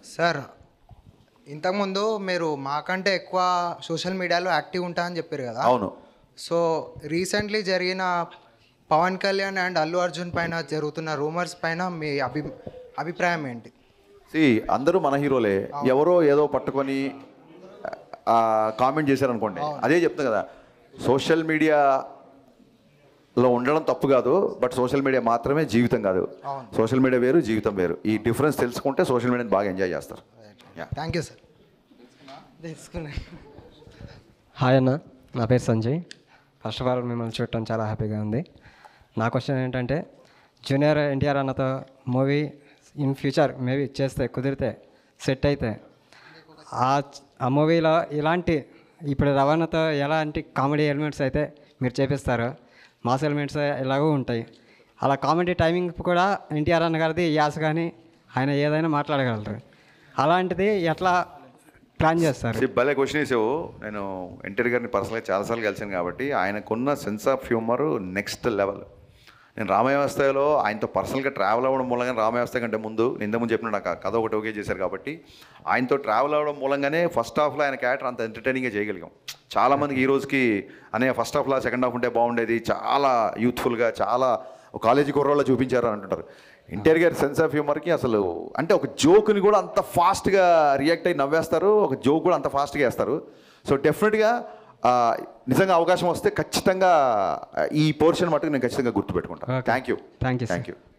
Sir ఇంతకుముందు మీరు మాకంటే ఎక్కువ సోషల్ మీడియాలో యాక్టివ్ ఉంటా అని చెప్పారు కదా అవును సో రీసెంట్లీ జరిగిన పవన్ కళ్యాణ్ అండ్ అల్లు అర్జున్ పైన జరుగుతున్న రూమర్స్ పైన మీ అభి అభిప్రాయం ఏంటి సి అందరూ మన హీరోలే ఎవరో ఏదో పట్టుకొని కామెంట్ చేశారనుకోండి అదే చెప్తున్నా కదా సోషల్ మీడియాలో ఉండడం తప్పు కాదు బట్ సోషల్ మీడియా మాత్రమే జీవితం కాదు అవును. సోషల్ మీడియా వేరు జీవితం వేరు ఈ డిఫరెన్స్ తెలుసుకుంటే సోషల్ మీడియాని బాగా ఎంజాయ్ చేస్తారు Yeah. థ్యాంక్ యూ సార్ తెలుసుకున్నాను హాయ్ అన్న నా పేరు సంజయ్ ఫస్ట్ ఆఫ్ ఆల్ మిమ్మల్ని చూడటం చాలా హ్యాపీగా ఉంది నా క్వశ్చన్ ఏంటంటే జూనియర్ ఎన్టీఆర్ అన్నతో మూవీ ఇన్ ఫ్యూచర్ మేబీ చేస్తే కుదిరితే సెట్ అయితే ఆ ఆ మూవీలో ఇలాంటి ఇప్పుడు రవాణాతో ఎలాంటి కామెడీ ఎలిమెంట్స్ అయితే మీరు చేపిస్తారో మాస్ ఎలిమెంట్స్ ఎలాగో ఉంటాయి అలా కామెడీ టైమింగ్ కూడా ఎన్టీఆర్ అన్న గారిది యాస కానీ ఆయన ఏదైనా మాట్లాడగలరు అలాంటిది ఎట్లా ప్లాన్ చేస్తారు See, భలే క్వశ్చన్ వేసావు నేను ఎన్టీఆర్ గారిని పర్సనల్గా చాలాసార్లు కలిసాను కాబట్టి ఆయనకున్న sense of humour next level నేను రామవ్యవస్థలో ఆయనతో పర్సనల్గా ట్రావెల్ అవ్వడం మూలంగా రామవ్యవస్థ కంటే ముందు నేను ఇంతకుముందు చెప్పిన నాకు ఆ కథ ఒకటి ఓకే చేశారు కాబట్టి ఆయనతో ట్రావెల్ అవ్వడం మూలంగానే ఫస్ట్ హాఫ్లో ఆయన క్యారెక్టర్ అంత ఎంటర్టైనింగ్గా చేయగలిగాం చాలామందికి ఈ రోజుకి అనే ఫస్ట్ హాఫ్లో సెకండ్ హాఫ్ ఉంటే బాగుండేది చాలా యూత్ఫుల్గా చాలా ఒక కాలేజీ కుర్రోళ్ళ చూపించారు అని అంటుంటారు ఎన్టీఆర్ గారి సెన్స్ ఆఫ్ హ్యూమర్కి అసలు అంటే ఒక జోక్ని కూడా అంత ఫాస్ట్గా రియాక్ట్ అయ్యి నవ్వేస్తారు ఒక జోక్ కూడా అంత ఫాస్ట్గా వేస్తారు సో డెఫినెట్గా ఆ, నిజంగా అవకాశం వస్తే ఖచ్చితంగా ఆ, ఈ పోర్షన్ మటుకు నేను ఖచ్చితంగా గుర్తుపెట్టుకుంటాను Okay. Thank you Thank you, sir. Thank you